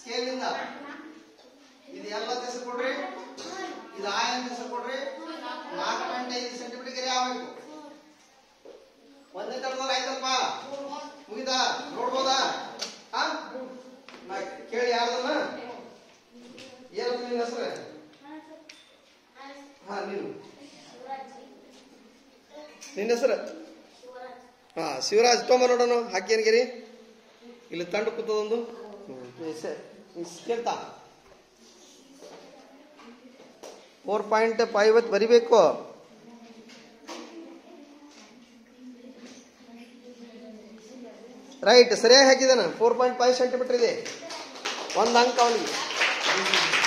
ಸ್ಕೇಲಿಂದ ಇದು ಎಲ್ಲ ಹೆಸರು ಕೊಡ್ರಿ ಇದು ಆಯ ಅಂತ ಹೆಸರು ಕೊಡ್ರಿ ನಾಲ್ಕು ಪಾಯಿಂಟ್ ಐದು ಸೆಂಟಿಮೀಟರ್ ಗೆರೆ ಆಗ್ಬೇಕು ಒಂದೇ ತರದಲ್ಲಿ ಆಯ್ತಲ್ಪ ಮುಗಿದಾ ನೋಡ್ಬೋದಾ ಹಾ ನಾ ಕೇಳಿ ಯಾರ್ದನ್ನ ಏನಂತ ನಿನ್ನ ಹೆಸರು ಹಾ ನೀನು ನಿನ್ನ ಹೆಸರು ಹಾ ಶಿವರಾಜ್ ತೊಂಬ ನೋಡೋಣ ಹಾಕಿ ಏನ್ಗಿರಿ ಇಲ್ಲಿ ತಂಡು ಕೂತದೊಂದು ಕೇಳ್ತಾ ಫೋರ್ ಪಾಯಿಂಟ್ ಫೈವ್ ಬರಿಬೇಕು ರೈಟ್ ಸರಿಯಾಗಿ ಹಾಕಿದಾನ ಫೋರ್ ಪಾಯಿಂಟ್ ಫೈವ್ ಸೆಂಟಿಮೀಟರ್ ಇದೆ ಒಂದು ಅಂಕ ಅವನಿಗೆ